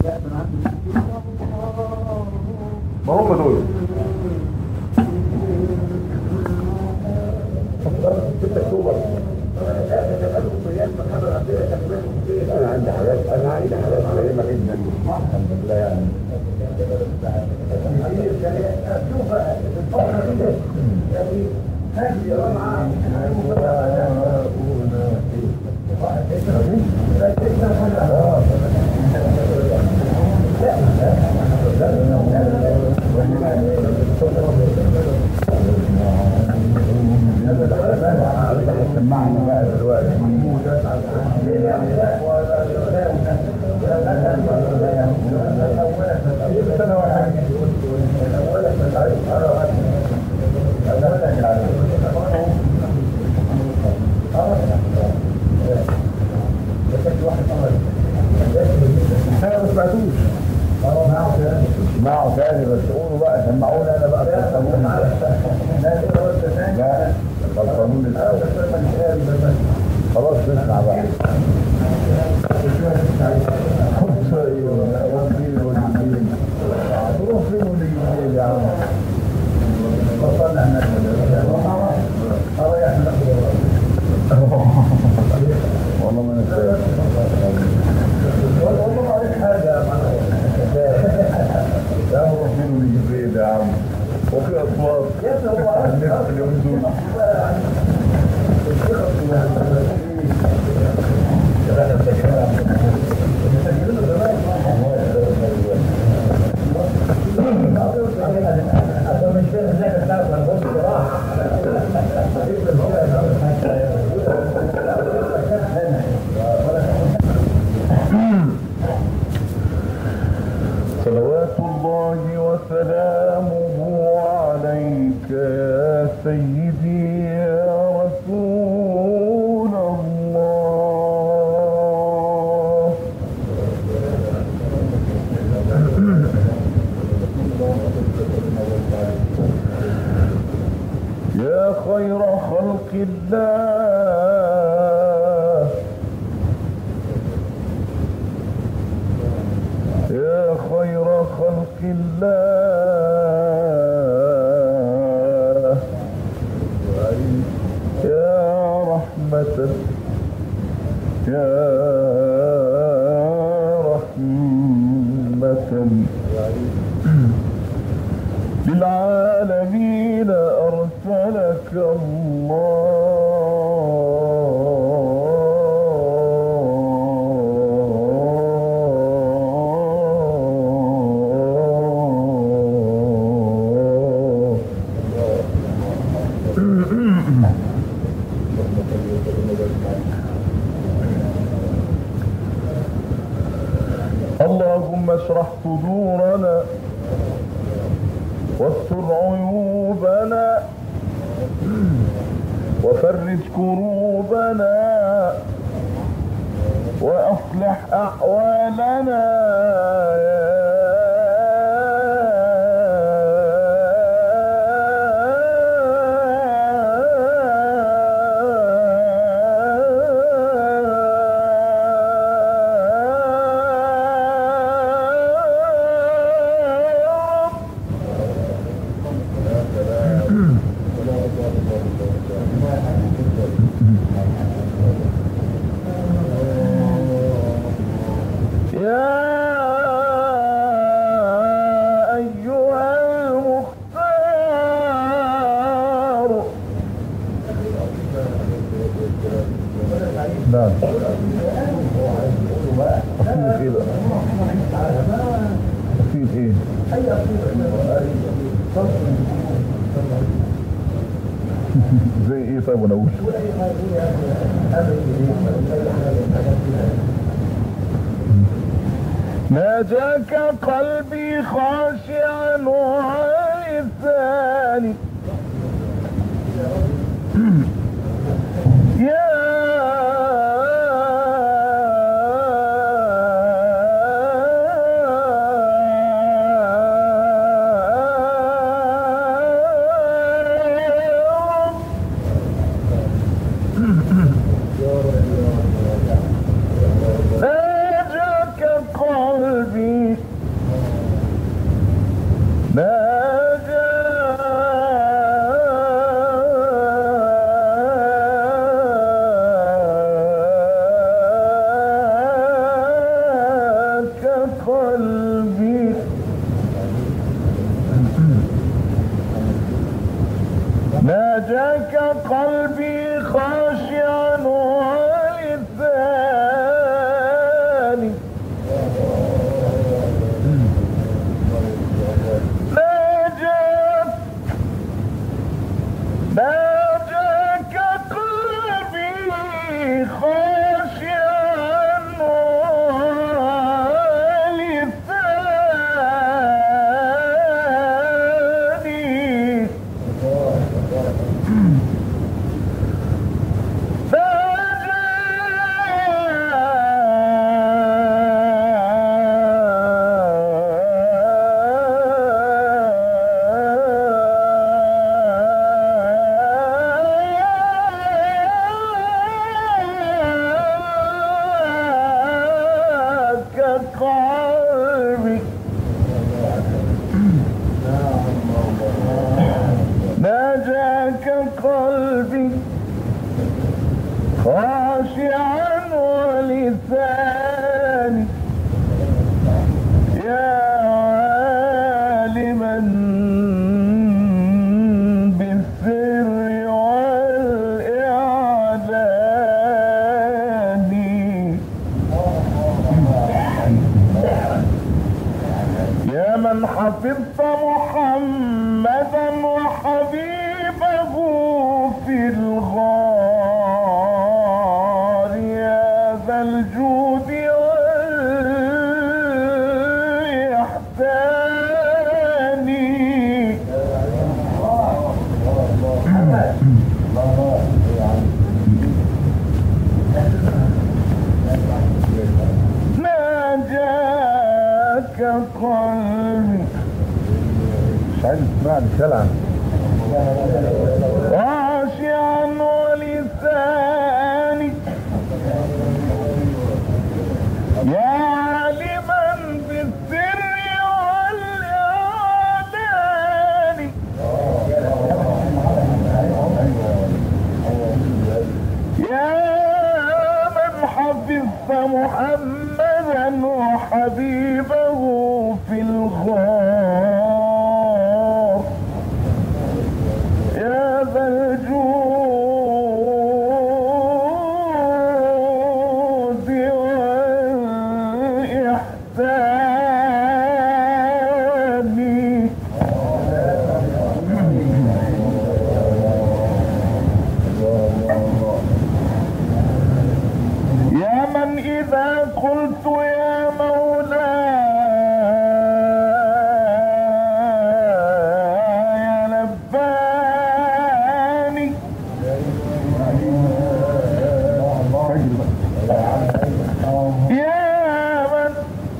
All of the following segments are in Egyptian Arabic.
ما هم دول انا عندي حاجات انا عندي حاجات قريبه جدا الحمد لله يعني سمعنا بقى دلوقتي انا ما سمعتوش اسمعوا تاني بس قولوا بقى سمعونا انا بقى القانون لا القانون الاول خلاص نسمع بقى روح فين والجبين روح فين والجبين يا عم وصلنا هناك والله ما نسيت والله ما عليك حاجه يا لا روح فين والجبين يا عم وفي اصوات الناس اليومين دول صلوات الله وسلامه عليك يا سيدي يا رسول الله يا خير خلق الله يا خير خلق الله يا رحمة يا رحمة للعالمين أرسلك الله اللهم اشرح صدورنا واستر عيوبنا وفرج كروبنا واصلح احوالنا يا رب يا أيها المختار نعم أصيل إيه بقى؟ أصيل إيه؟ زي إيه طيب وأنا أقول؟ ناجاك قلبي خاشعا وعيثاني يا رب ناجاك قلبي قلبي ناجاك قلبي خاشعا ولساني ناجاك ناجاك قلبي خاشعا ولساني قلبي ناجاك قلبي خاشعا ولساني يا عالما بالسر والإعلان يا من حفظت محمدا وحبيبه في الغار يا ذا الجود والإحسان ناجاك قلبي مش عايز تسمعني شلعا خاشعا ولساني يا عالما بالسر والإعلان يا من حفظت محمدا وحبيبه في الغار يا ذا الجود والإحسان يا من إذا قلت يا مولاي لباني يا من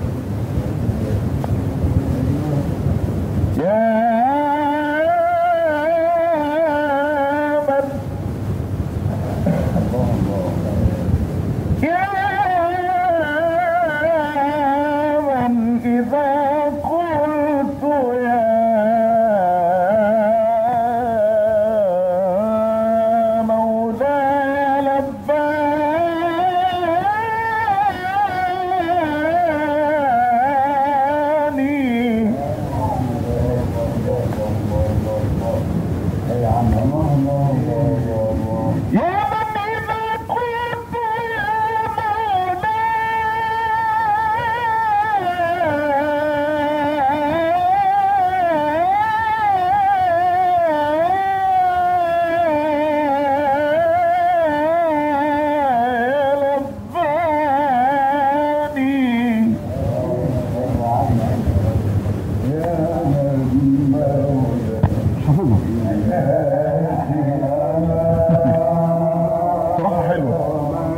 يا من يا من إذا قلت يا مولاي لباني يا من إذا قلت يا مولاي لباني صراحة حلوة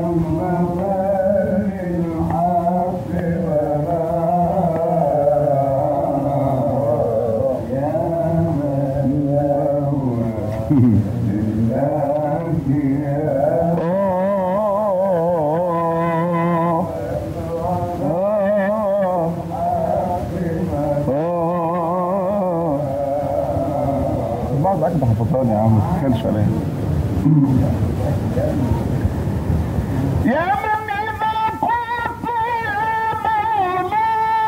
بعض أكيد حفظاني يا عم ما تتخيلش عليها يا من إذا قلت يا مولاي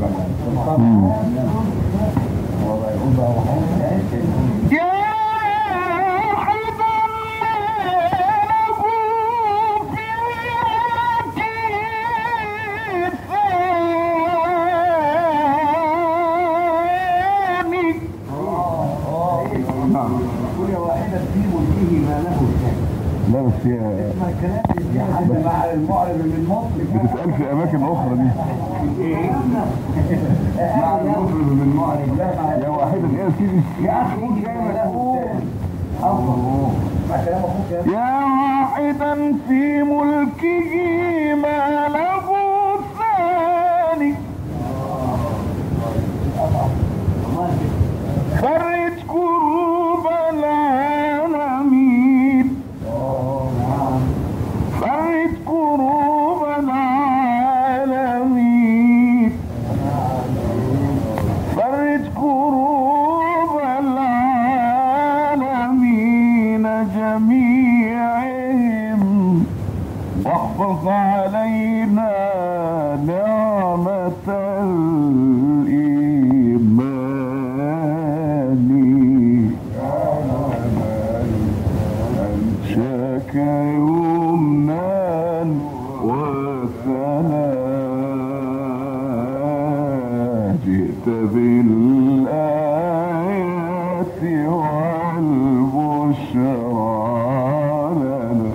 كل واحدة في ملكه ما له شأن لا بس هي ما الكلام دي حد مع المعرب من مطلب بتتقال في اماكن اخرى دي مع المطرب من معرب لا مع يا واحدا ايه يا سيدي يا اخي قول زي ما له الله مع كلام اخوك يا يا واحدا في ملكه ما له ثاني فرج كروب العالمين فرج كروب العالمين فرج كروب العالمين جميعهم واحفظ علينا نعمة الإيمان أنشاك يمنا وثنا جئت بالآيات والبشرى لنا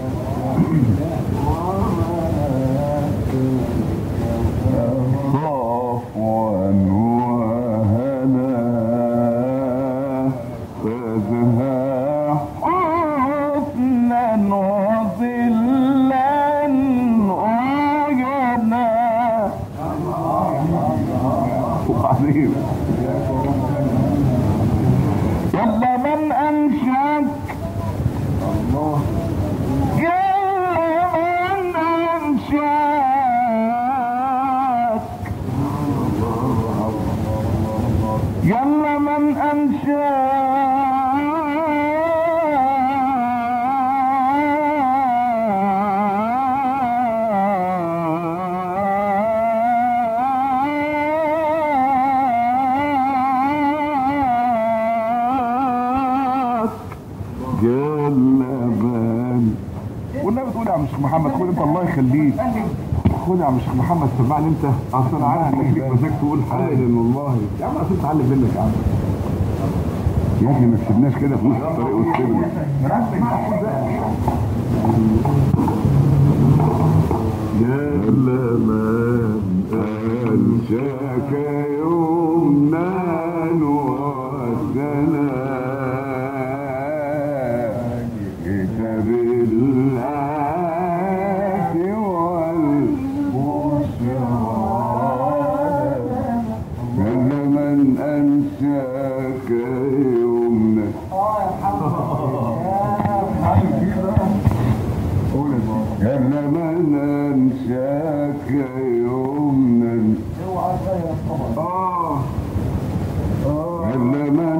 صفوا وهنا فازها حسنا وظلا وجنا وبعدين يلا من انشاك يلا من انشاك يلا من أنشاك جلبان والنبي تقول يا عم الشيخ محمد خد انت الله يخليك خد يا عم الشيخ محمد سمعني انت اصل انا عارف انك ليك مزاج تقول حاجه والله يا عم اصل اتعلم منك يا عم يا اخي ما كسبناش كده في نص الطريق وكسبنا جلبان انشاك يمنا وسنا جئت بالآيات والبشرى كل من أنشاك يمنا كل من أنشاك يمنا آه كل من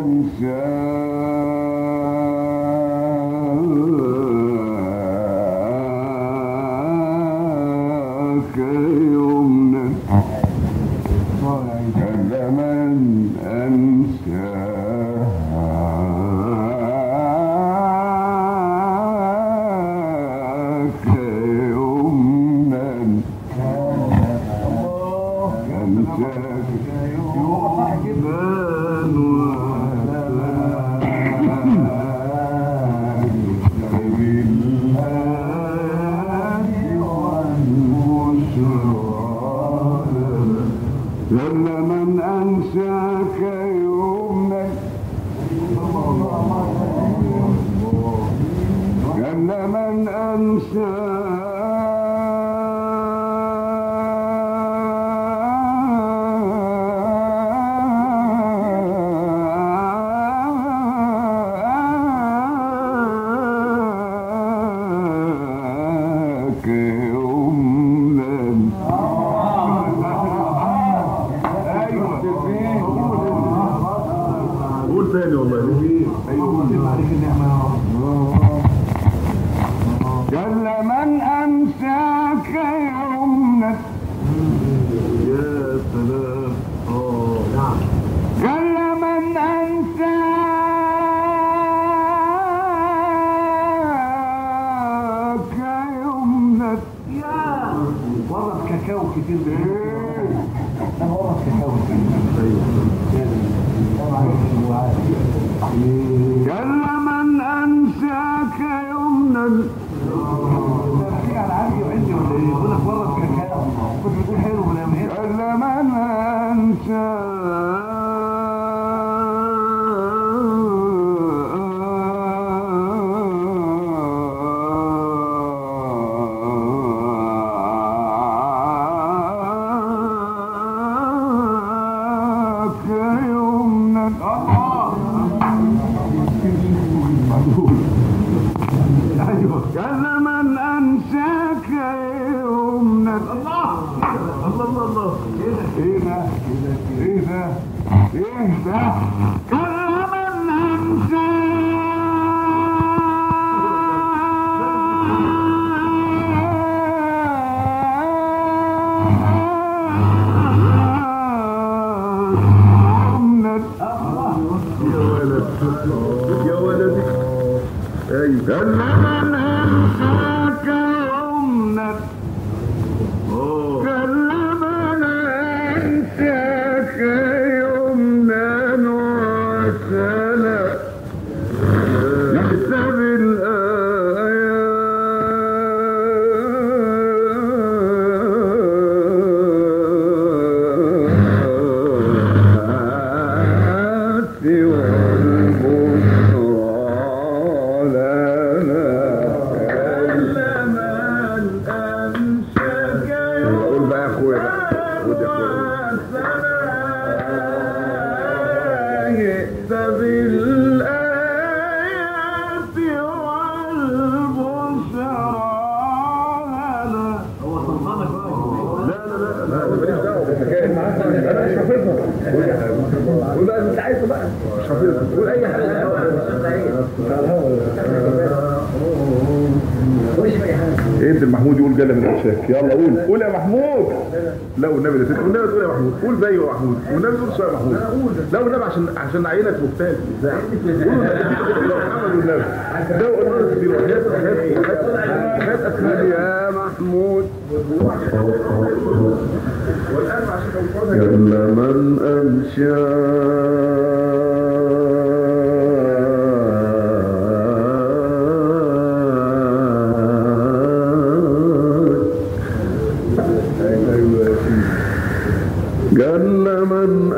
أنشاك يمنا كل من أنشاك يمنا أنشاك لما من أنساك يوما لما من أنساك يوما قول تاني والله جل من أنساك يومك يا سلام كاكاو كتير انا ورا كاكاو كلا من أنساك يمنا بتيجي على عندي وعندي ولا ايه يقول لك ورا كاكاو كنت بتقول حلو ولا ايه كلا من أنساك يمنا ايوه كلا من أنساك يمنا الله الله الله الله ايه ده ايه ده ايه ده كلا من يا ولد ايوه كلا من انساك يمنا كلمنا انساك يمنا وسلا يحسب الآيات والبشرى لنا كلما أنشاك قول بقى يا اخويا بقى خد يا اخويا جئت بالآيات والبشرى لنا هو صنفانك لا لا لا لا ماليش دعوه بالحكايه انا مش حافظها قول يا حبيبي قول بقى اللي انت عايزه بقى مش حافظها قول اي حاجه انت محمود يقول جل من الاشاك يلا قول قول يا محمود لا والنبي ده والنبي تقول يا محمود قول زيه يا محمود والنبي تقول شويه يا محمود لا والنبي عشان عشان عينك مختلف ازاي قول يا محمد والنبي ده والنبي كتير وحياة حياة اسماء يا محمود كلا من أنشاك قال من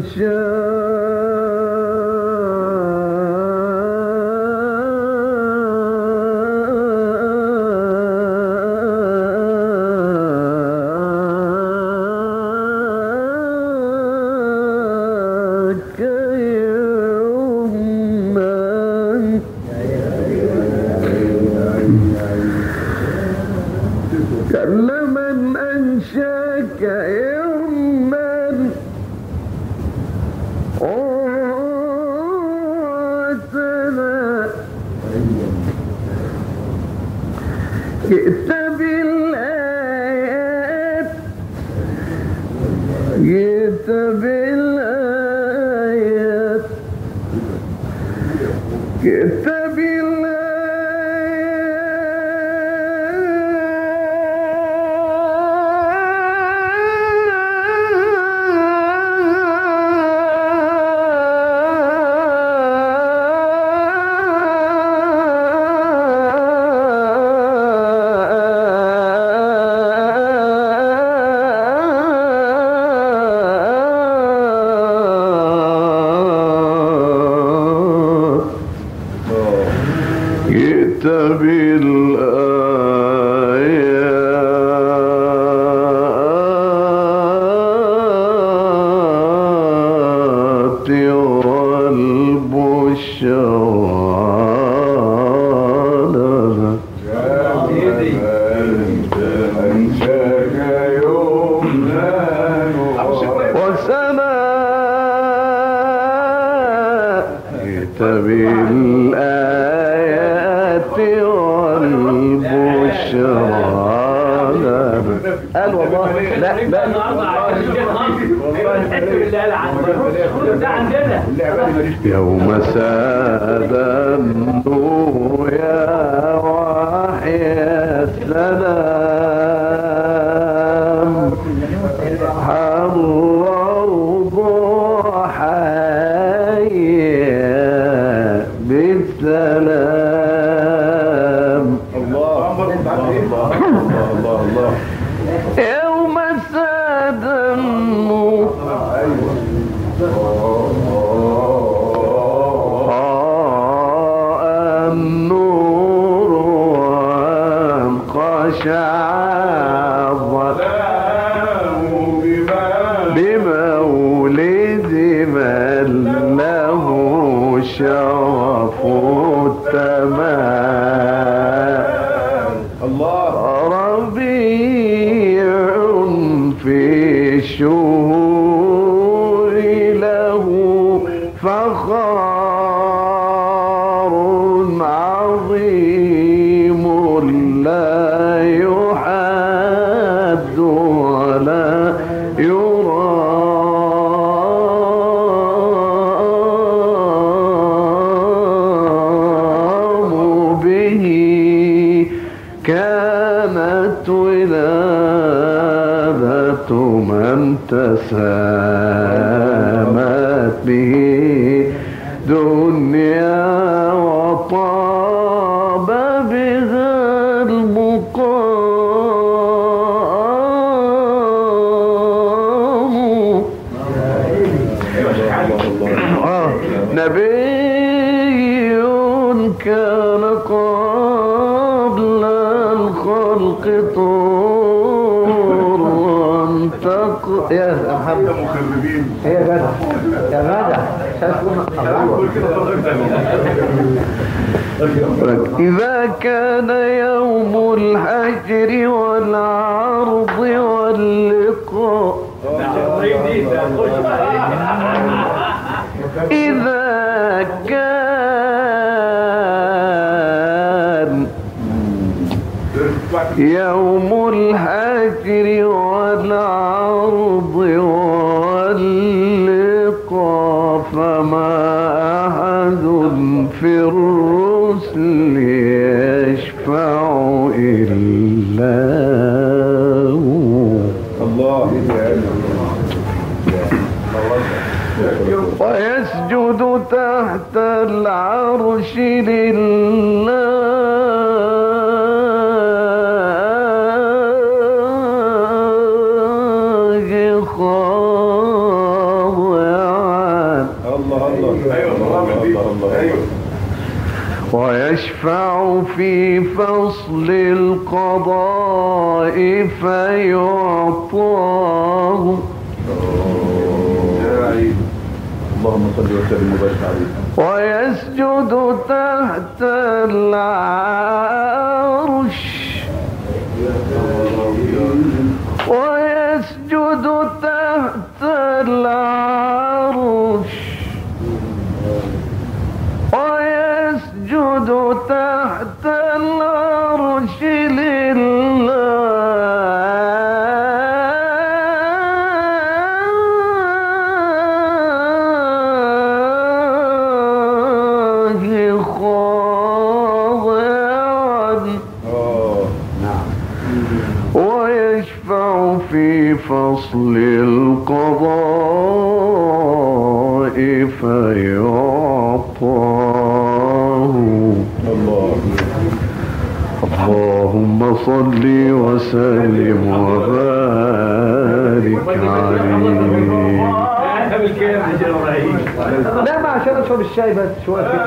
أنشاك يوما كلا من أنشاك يوما عسلا جئت بالآيات جئت بالآيات جئت جئت بالآيات والبشرى وسماء جئت بالآيات والبشرى قال والله لا لا يوم ساد النور يا وحي السلام من تسامت به دنيا وطاب بها المقام آه نبي كان قبل الخلق طورا تق... يا محمد مخربين يا جدع يا جدع إذا كان يوم الحجر والعرض واللقاء إذا كان يوم الحجر والعرض واللقاء فما أحد في الرسل يشفع إلا هو الله ويسجد تحت العرش لله خاضعا الله الله ايوه الله الله ايوه ويشفع في فصل القضاء فيعطاه يا عيد اللهم صل وسلم وبارك عليه ويسجد تحت العرش ويسجد تحت العرش ويسجد تحت العرش لله خاضعا اه ويشفع في فصل القضاء فيعطاه الله اللهم صل وسلم وبارك عليه لا ما عشان اشرب الشاي بس شويه كده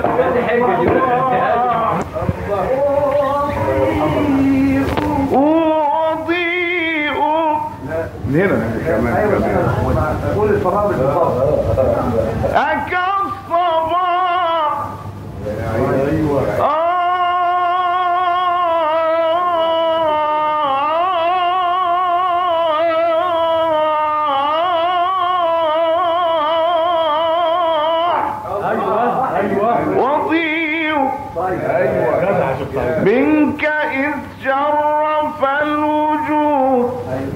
وضيء من هنا كمان كمان قول الفرامل كالصباح ايوه وضيء ايوه منك إذ شرف الوجود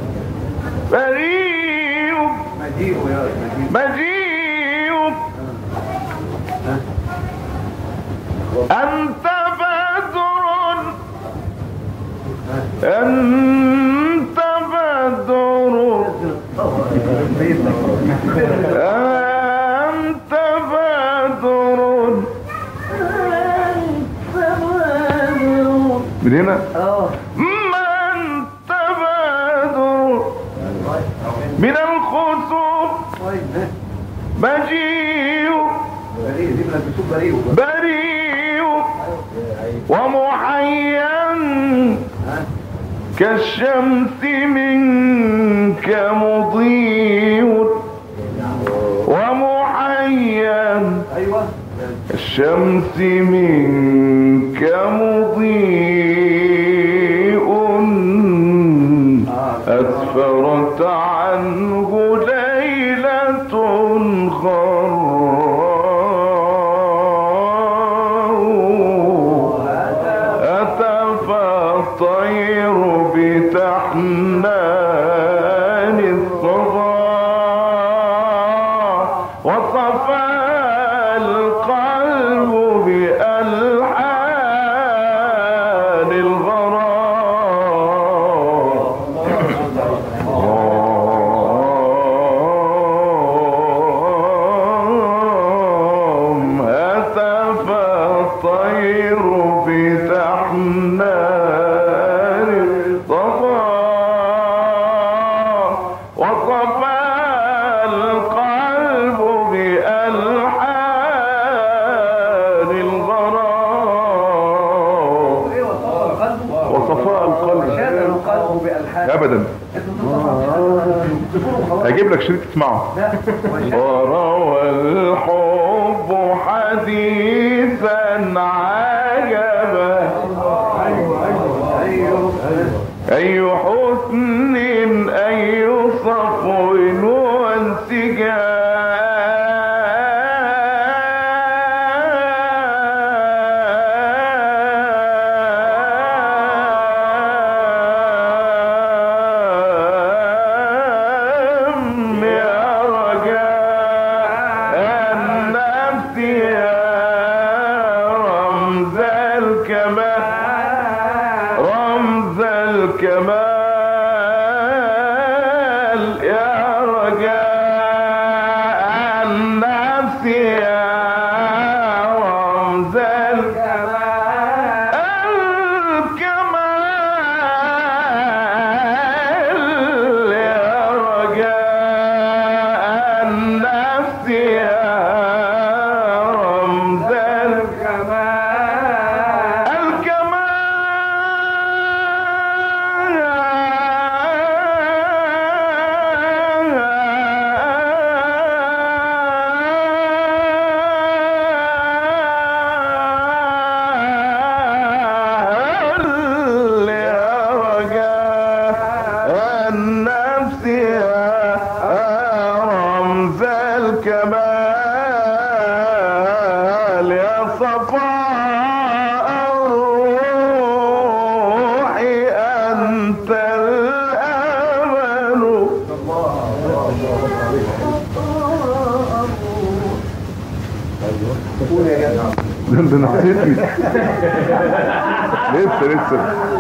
بريء مجيء يا مجيء مجيء أنت بدر أنت بدر أنت بدر من هنا من تبادر من الخسوف مجيء بريء دي من بتشوف بريء بريء ومحيا كالشمس منك مضيء ومحيا ايوه الشمس منك مضيء أسفرت عنه ليلة خراء أتفى الطير بتحنان الصباح وصفى القلب بألحان الغرام وصفى القلب بألحان الغرام ايه وصفاء قلبه وصفاء القلب شاد القلب بالحان ابدا انتوا هجيب لك شريط تسمعه وروى الحب حديثا عجبا أي حسن أي صفو وانسجام يا رجاء النفس يا رمز الكمال رمز الكمال يا رجاء النفس يا رمز الكمال الكمال يا رجاء النفس يا رمز الكمال الكمال يا رجاء النفس يا رمز الكمال يا صفاء الروح أنت الأمل ده انت نسيتني لسه لسه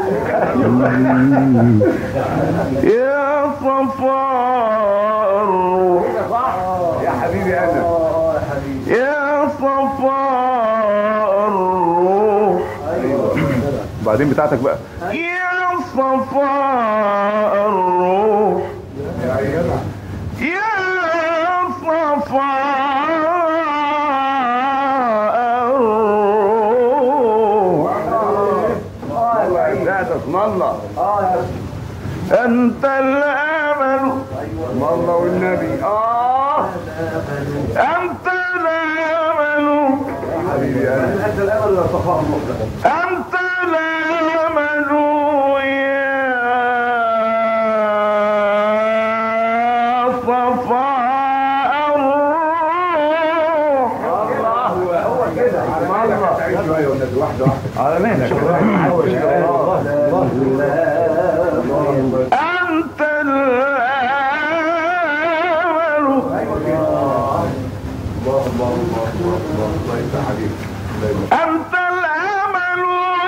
يا صفاء الروح يا حبيبي انا يا صفاء الروح بعدين بتاعتك بقى يا صفاء الروح يا صفاء الروح لا اسم الله أنت الأمل اسم الله والنبي اه أنت الأمل حبيبي انا انت الامل يا صفاء الله أنت الأمل يا صفاء الروح هو كده اسم الله تعيش شويه والنبي واحده واحده على مهلك أنت الأمل أنت الأمل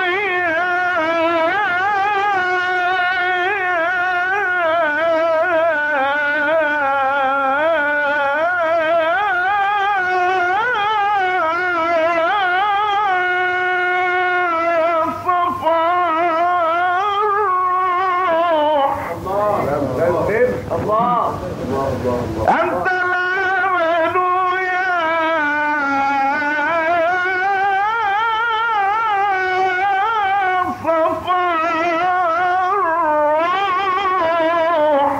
يا صفاء الروح الله أنت الأمل يا صفاء الروح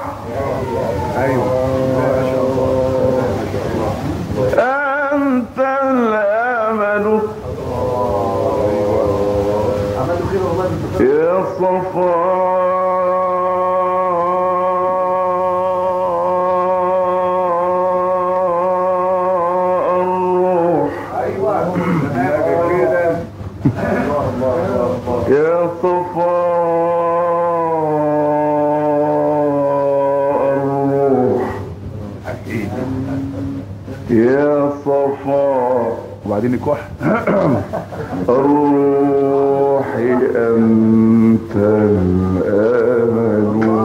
أنت الأمل عملوا خير والله انت يا صفاء الروح ايوه كده يا صفاء الروح يا صفاء وبعدين الكح الروح أنت الأمل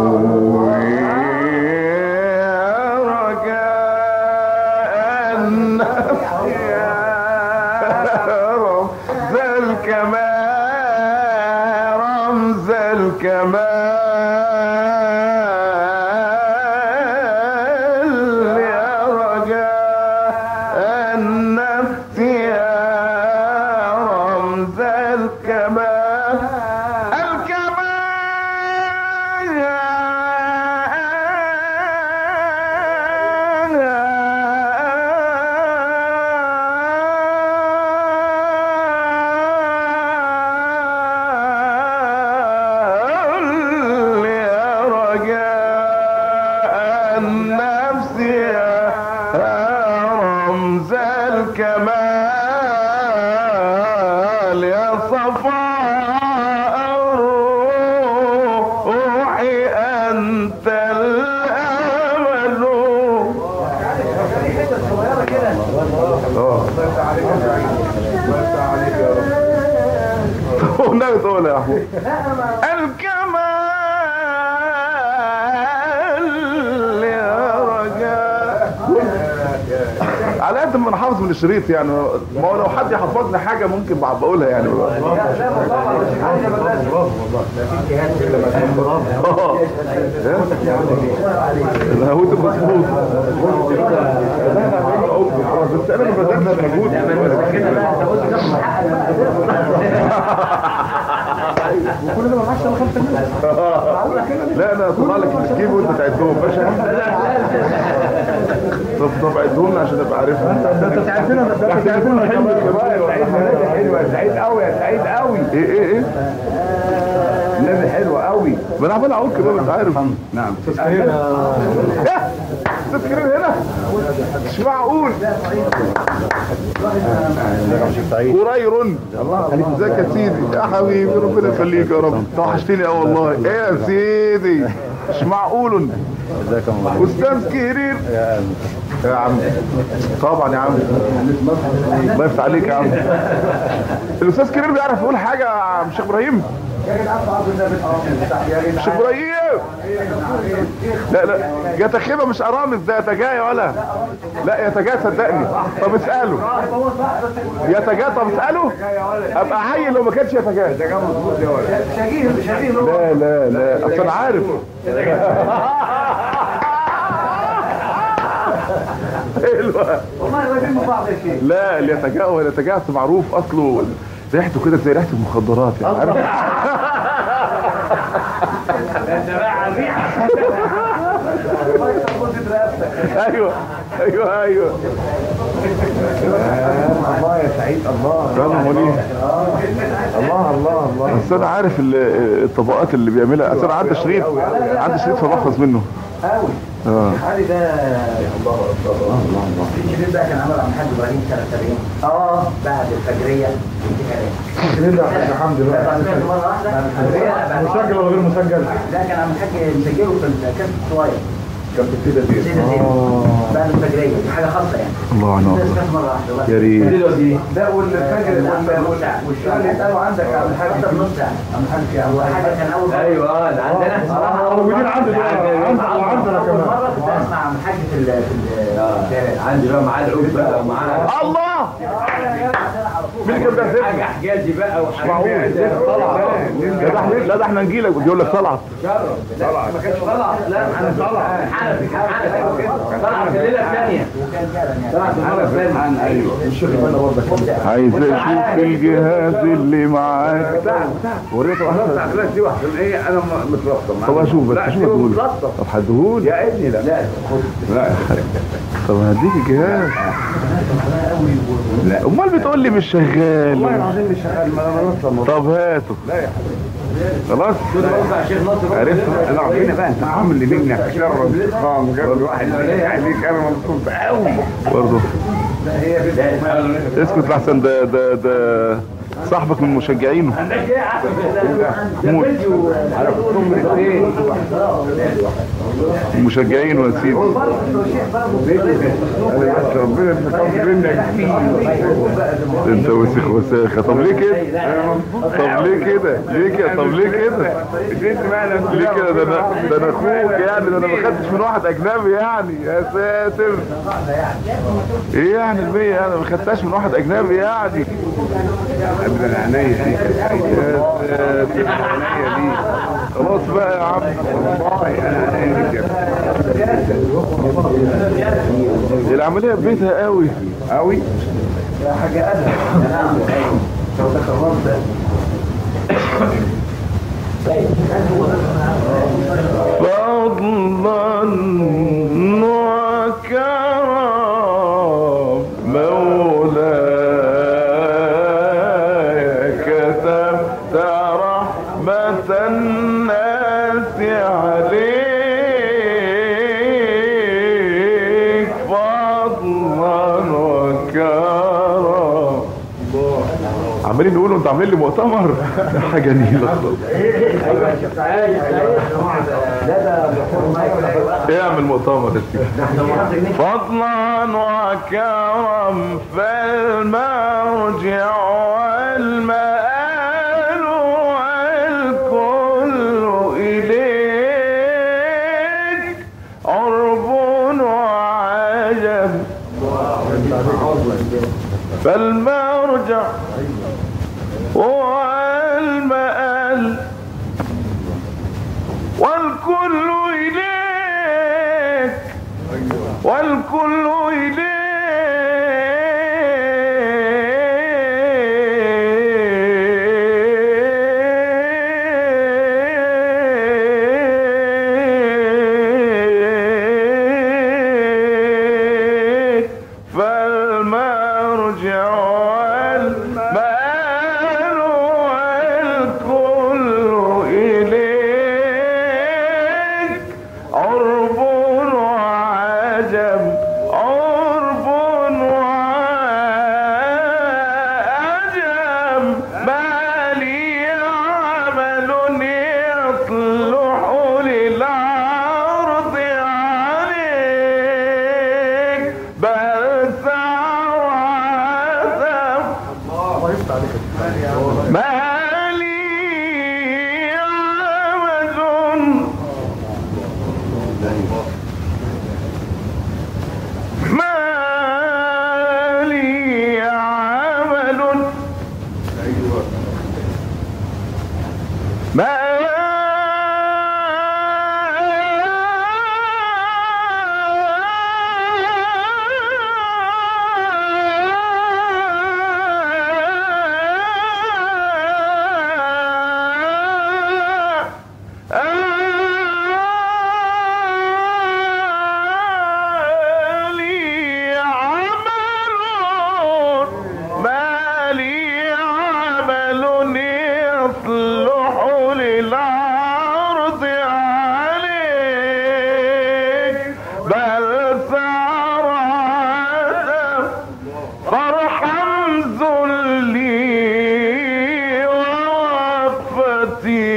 يا رجاء النفس يا رمز الكمال رمز الكمال النفس يا رمز الكمال يا صفاء الروح أنت الأمل والنبي تقول يا احمد الكمال يا رجاء على قد ما انا حافظ من الشريط يعني ما هو لو حد يحفظني حاجه ممكن بعد بقولها يعني اه الهوت مظبوط بس انا ما بذلتش مجهود لا انا طلع لك التجيب وانت تعدهم باشا طب طب عدهم لي عشان ابقى عارفهم انت تعرفنا انت تعرفنا حلو حلوه سعيد قوي يا سعيد قوي ايه ايه ايه النبي حلوه قوي ما انا عمال اعوك بقى انت عارف نعم ايه تذكرين هنا مش معقول قرير ازيك يا سيدي يا حبيبي ربنا يخليك يا رب توحشتني اه والله ايه يا سيدي مش معقول استاذ كرير يا عم طبعا يا عم الله يفتح عليك يا عم الاستاذ كرير بيعرف يقول حاجه يا عم شيخ ابراهيم شيخ ابراهيم لا لا يتخيبه مش ارامز ده يتجاية ولا لا يتجاية صدقني طب اساله يتجاية طب اساله ابقى عيل لو ما كانش يتجاية شهير شهير لا لا لا اصل انا عارف حلوه والله واقفين مع بعض يا شيخ لا اليتجاء واليتجاء معروف اصله ريحته كده زي ريحه المخدرات يعني عارف انت بقى على الريحه ايوه ايوه ايوه الله يا سعيد الله فاهم منير الله الله الله بس انا عارف ال- الطبقات اللي بيعملها اصل انا عندي شريط عندي شريط فبحفظ منه قوي اه علي ده الله الله الله الله الشريط ده كان عمل عن حاج ابراهيم سنه 70 اه بعد الفجريه انتهاء الحمد لله سمعت مره واحده بعد الفجرية، مسجل ولا غير مسجل؟ لا كان عم الحاج مسجله في الكاس الصغير كان في السيدة دي سيدة زينب بعد الفجريه دي حاجه خاصه يعني الله عنه ده سمعت مره واحده والله. يا ريت ده والفجر والشغل يسألوا عندك يا عم الحاج اكتر من نص ساعه عم الحاج يا عم هو حاجه كان اول مرة- ايوه ده عندنا صراحه موجودين عندنا عندنا وعندنا اول كمان مره كنت اسمع عن حاج في ال في ال عندي بقى معاه العود بقى ومعاه الله مين اللي كان بيعزف حاجه حجازي بقى معقول لا ده احنا لا ده احنا نجي لك بيقول لك طلعت ما كانش طلع لا انا طلع حنفي حنفي طلع في الليله الثانيه وكان فعلا يعني طلع في المره الثانيه ايوه مش واخد بالنا برضك عايز اشوف الجهاز اللي معاك وريته بتاع واحده خلاص دي واحده ايه انا م- متلطم طب اشوف بس لا اشوف دي هديهولك متلطم طب هديهولك يا ابني لا لا لا طب هديك الجهاز لا امال بتقول لي مش والله شغال العظيم مش شغال ما انا متلطم طب هاته خلاص يا شيخ ناصر عرفت انا ربنا بقى انت عامل لي منك شر انتقام قبل واحد عليك انا مبسوط قوي برضه هي بدايه اسكت لحسن ده ده ده صاحبك من مشجعينه موت على كتب الاثنين مشجعينه يا سيدي بس ربنا انتقام منك انت وسخ وساخه طب ليه كده طب ليه كده ليه كده طب ليه كده ليه كده ده انا ده انا اخوك يعني ده انا ما خدتش من واحد اجنبي يعني يا ساتر ايه يعني المية انا ما خدتهاش من واحد اجنبي يعني ابدا عينيا ليك يا سعيد يا ساتر عينيا ليك خلاص بقى يا عم والله انا عينيا ليك العملية في بيتها قوي قوي حاجه ادهى لو تكرمت فضلا وكرم مولاي كتبت رحمة الناس عليك انتوا عاملين لي مؤتمر حاجه نيله خالص اعمل مؤتمر يا سيدي فضلا وكرم فالمرجع والمآل والكل إليك عرب وعجب فالمرجع والمآل والكل إليك والكل إليك فالمرجع والمآل والكل إليك عرب وعجب عرب وعجب ما لي عمل يصلح للعرض عليك بل ثار عذب ما لي عمل ما لي عمل ما لي عمل ما لي عمل يصلح للعرض عليك بل ثار عدم فارحم ذلي ووفتي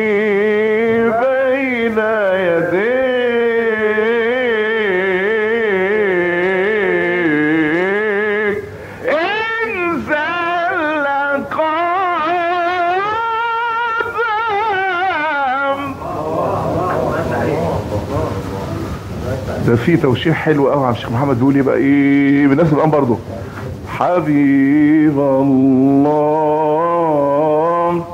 بين يديك إن زل قدم ده في توشيح حلو قوي على الشيخ محمد بيقول يبقى ايه بالناس الان برضه حبيب الله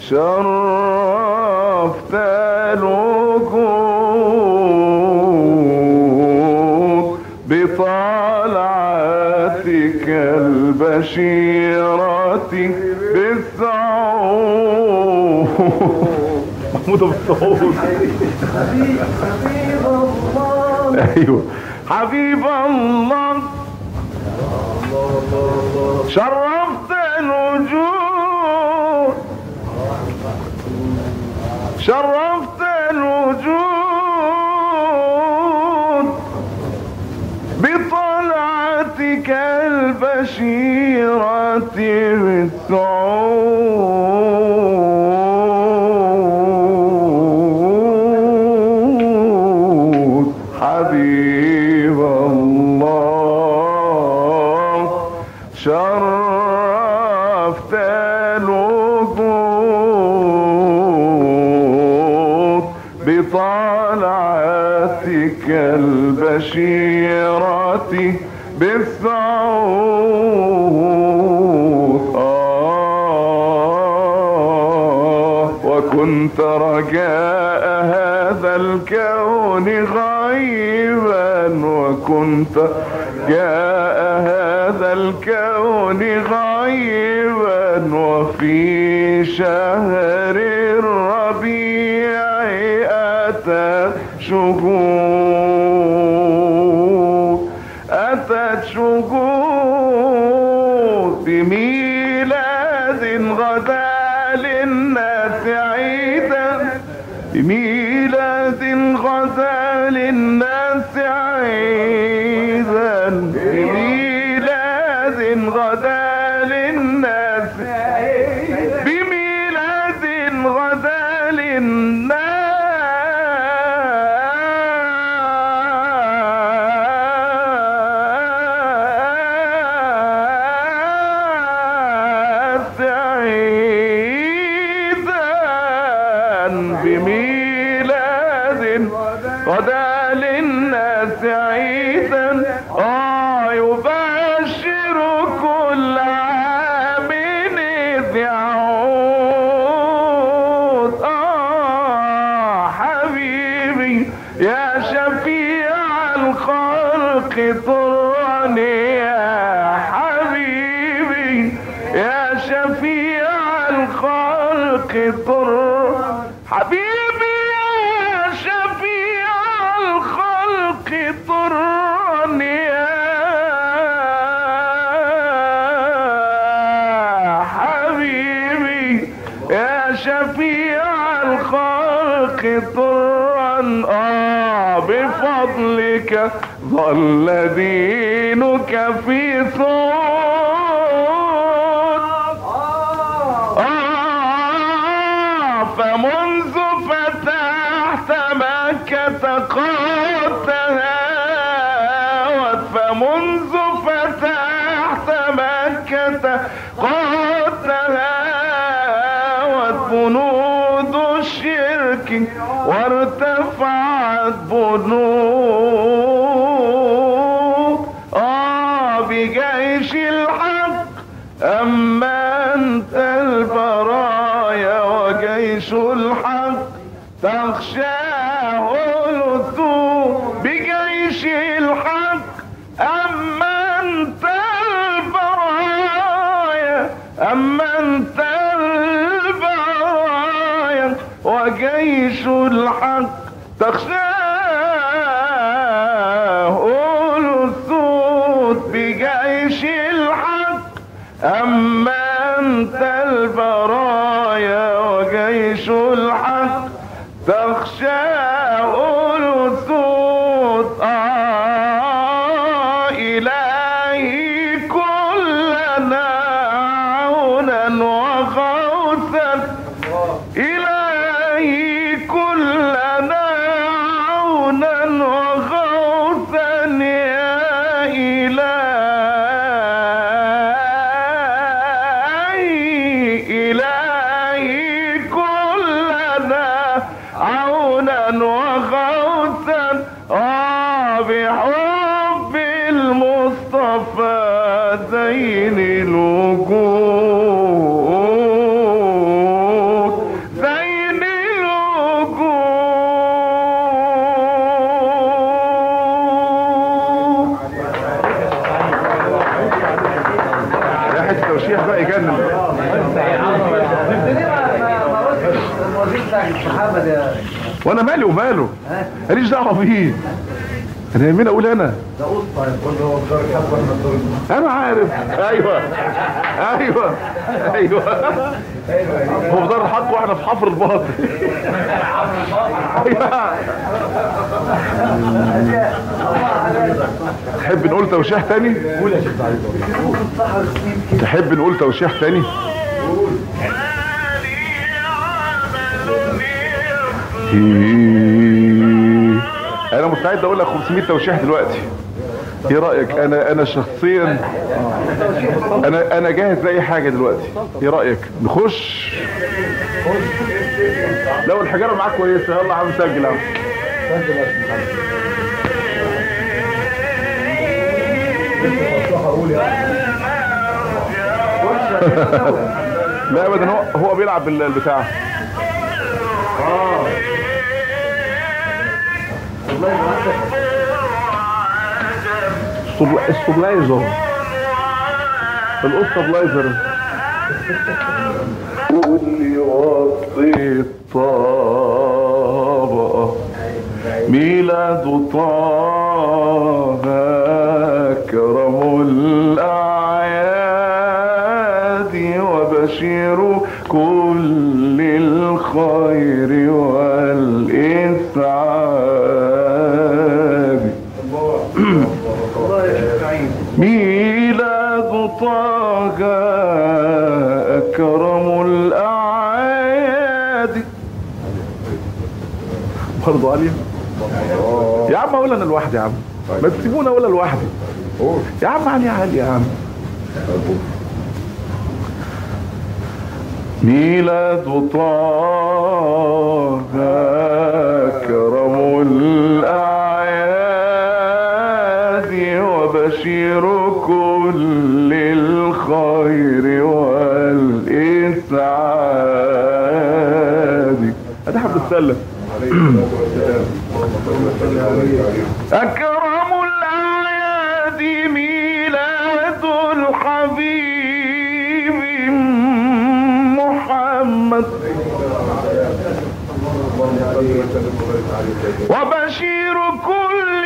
شرفت الوجود بطلعتك البشيرة بالسعود محمود ابو السعود ايوه حبيب الله شرفت الوجود شرفت الوجود بطلعتك البشيرة بالسعود حبيب الله شرفت الوجود بطلعتك البشيرة بالسعود آه وكنت رجاء هذا الكون غيبا وكنت جاء هذا الكون غيبا وفي شهر الربيع أتى شهود أتت شهود بميلاد غدا للناس عيدا بميلاد غدا للناس عيدا بميلاد غدا للناس سعيدا اه يبشر كل عام إذ يعود اه حبيبي يا شفيع الخلق طرني يا حبيبي يا شفيع الخلق طر حبيبي يا شفيع الخلق طرني يا حبيبي يا شفيع الخلق طرا آه بفضلك ظل دينك في ثور آه فمنذ فتحت مكة قد تهاوت فمنذ فتحت مكة قد تهاوت بنود الشرك وارتفعت بنود آه بجيش الحق أما أنت البرايا وجيش الحق تخشاه الثور بجيش الحق أما أنت البرايا أما أنت البرايا وجيش الحق تخشاه الثور بجيش الحق أما أنت البرايا وجيش الحق تخشاه الأسود آه إلهي كلنا عونا وغوثا إلهي كلنا عونا وغوثا يا إلهي إلهي كلنا عونا وغوثا آه بحب المصطفى زين الوجود زين الوجود ريحة التوشيح بقى يجنن محمد يا وانا مالي وماله ماليش دعوه بيه انا يهمني اقول انا ده قطه يقول له دور الحق واحنا الدور انا عارف ايوه ايوه ايوه هو في دار الحق واحنا في حفر الباطل أيوة. تحب نقول توشيح تاني تحب نقول توشيح تاني إيه. انا مستعد اقول لك 500 توشيح دلوقتي ايه رايك انا انا شخصيا انا انا جاهز لاي حاجه دلوقتي ايه رايك نخش لو الحجاره معاك كويسه يلا يا عم سجل يا عم لا ابدا هو هو بيلعب بالبتاع السبلا- السبلايزر الاستابلايزر واللي وطي الطابة ميلاد طه أكرم الأعياد وبشير كل الخير والإسعاد ميلاد طه أكرم الأعياد برضو علي يا عم اقول انا لوحدي يا عم ما تسيبوني اقول لوحدي يا عم علي علي يا عم ميلاد طه أكرم الأعياد وبشير كل الخير والإسعاد هذا حب السلة أكرم الأعياد ميلاد الحبيب محمد وبشير كل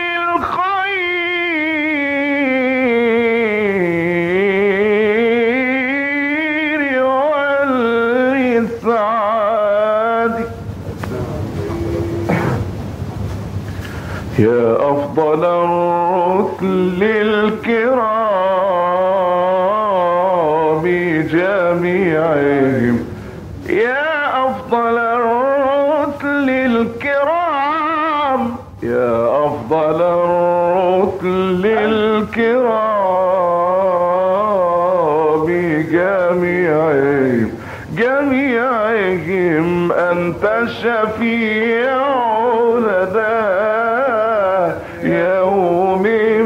الخير والإسعاد يا أفضل الرسل الكرام جميعهم يا أفضل الرسل الكرام يا أفضل الرسل الكرام جميعهم جميعهم أنت شفيع لنا يوم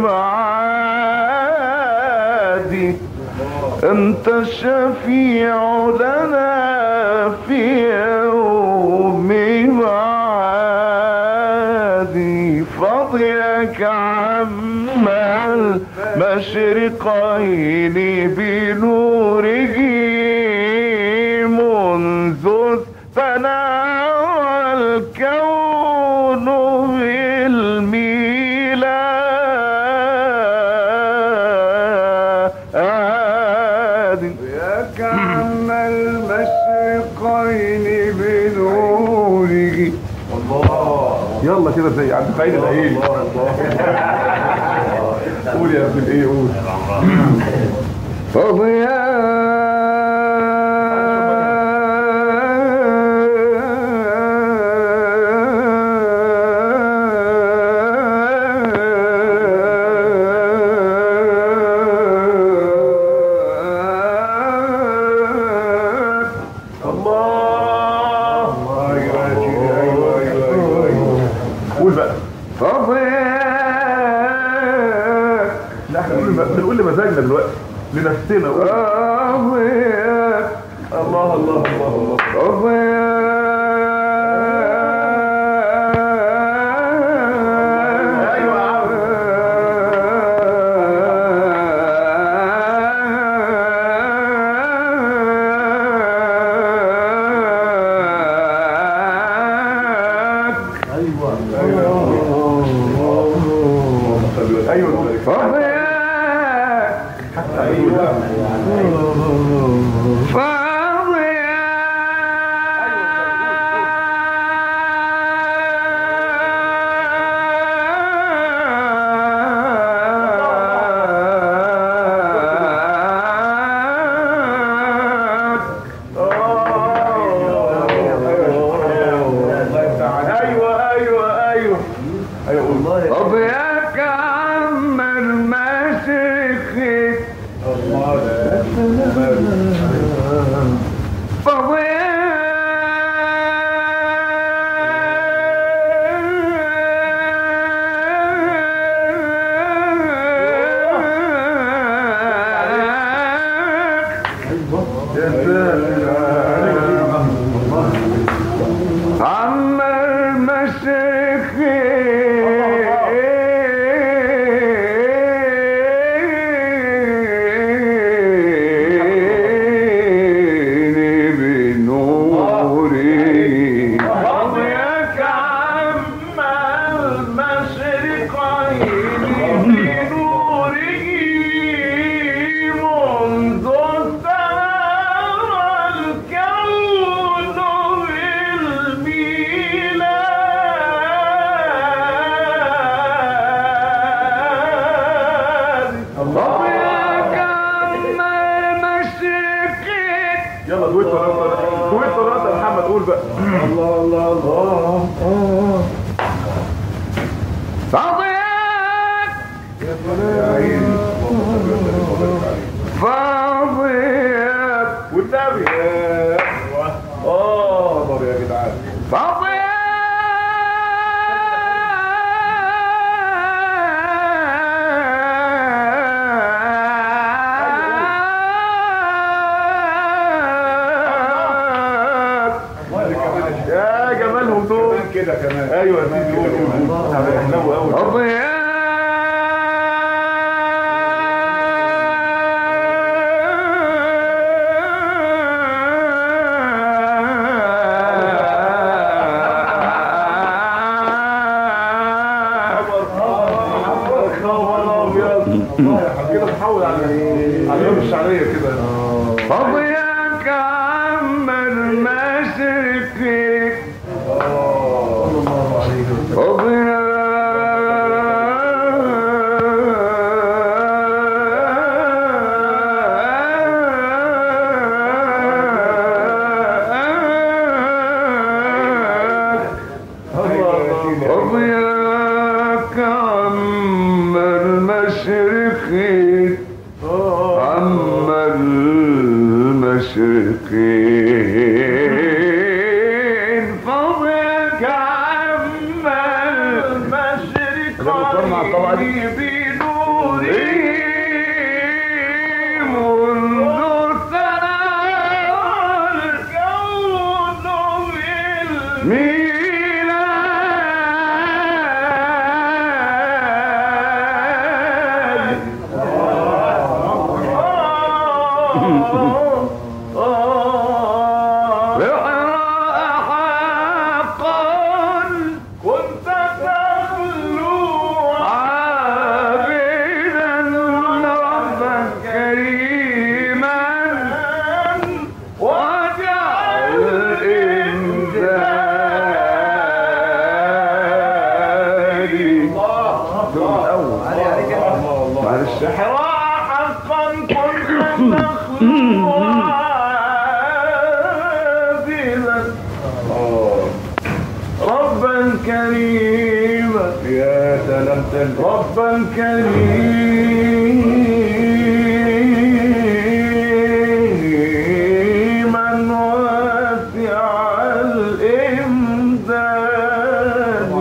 معادي أنت الشفيع لنا في يوم معادي فضلك عم المشرقين بنوره منذ تناوى الكون بالميلاد يا كعم المشرقين بنوره يلا كده زي عند سعيد الايه قول يا ابن الايه قول الله قول بقى لا احنا بنقول بنقول لمزاجنا دلوقتي لنفسنا قول. الله الله الله الله ايوه يا عم. ايوه ايوه ايوه ايوه ايوه قول أضياك عم المشرق عم المشرق بنوري أضياك عم المشرقين بنوره منذ استنار الكون بالميلاد أضياك عم المشرق يلا دويت ثلاثة دويت ثلاثة يا محمد قول بقى الله الله الله فضياك فضياك والنبي اه طب يا جدعان كده تحول على على اليوم الشعريه كده فضياك عم المشرق فضياك عم المشرق عم المشرقين فضلك عم المشرقين بنوره منذ ترى الكون بالميلاد حقا كنت تخلو عابدا ربا كريما واجعل امدادي معلش حقا كنت تخلو عابدا ربا كريما يا سلام تاني ربا كريما واسع الإمداد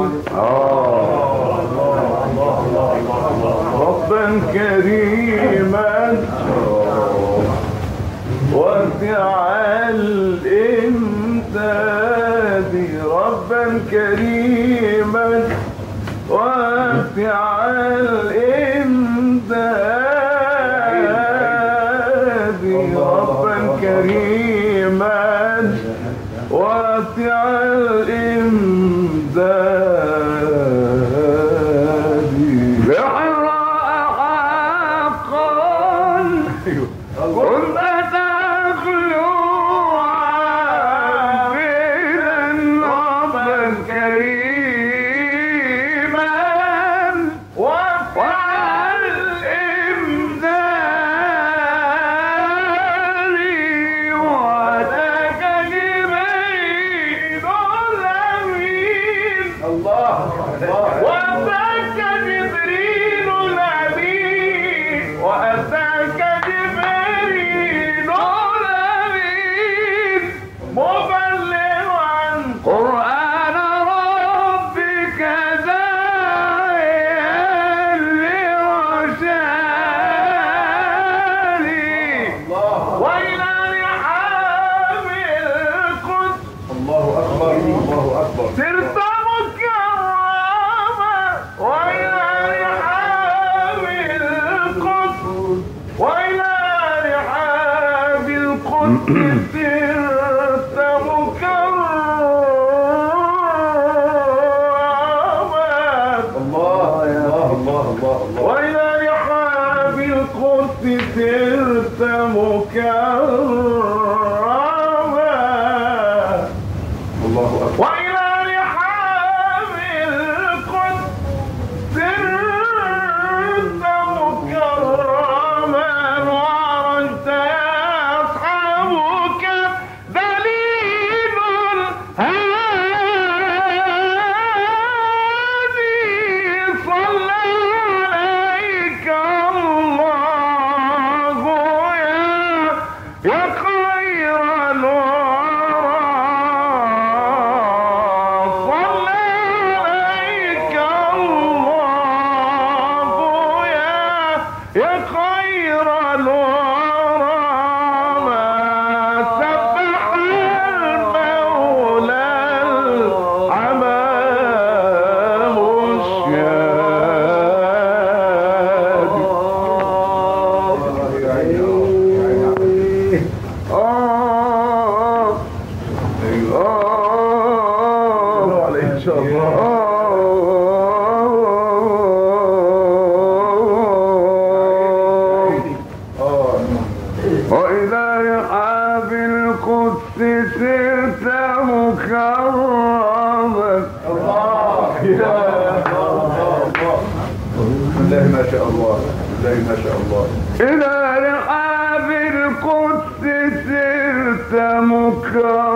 ربا كريما واسع الإمداد ربا كريما واسع الإمداد ربا كريما واسع الإمداد بحراء حقا كنت تخلو عابدا ربا كريما وفعل إمدادي وذاك جبريل الأمين وأتاك جبريل الأمين وأتاك جبريل الأمين مبلغا قرآن ربك داعيا لرشادي وإلى رحاب القدس الله اكبر الله اكبر سرت مكرما وإلى رحاب القدس وإلى رحاب القدس سرت مكرما الله الله الله الله الله وإلى رحاب القدس سرت مكرما الله اكبر وإلى رحاب القدس سرت مكرما وعرجت يا أصحابك دليل الهادي صلى عليك الله يا يا خير الورى صلى عليك الله يا يا خير الورى ما سبح المولى العمام الشاد آه آه عليه ان شاء الله شاء الله زي ما شاء الله إلى رحاب القدس سرت مكرما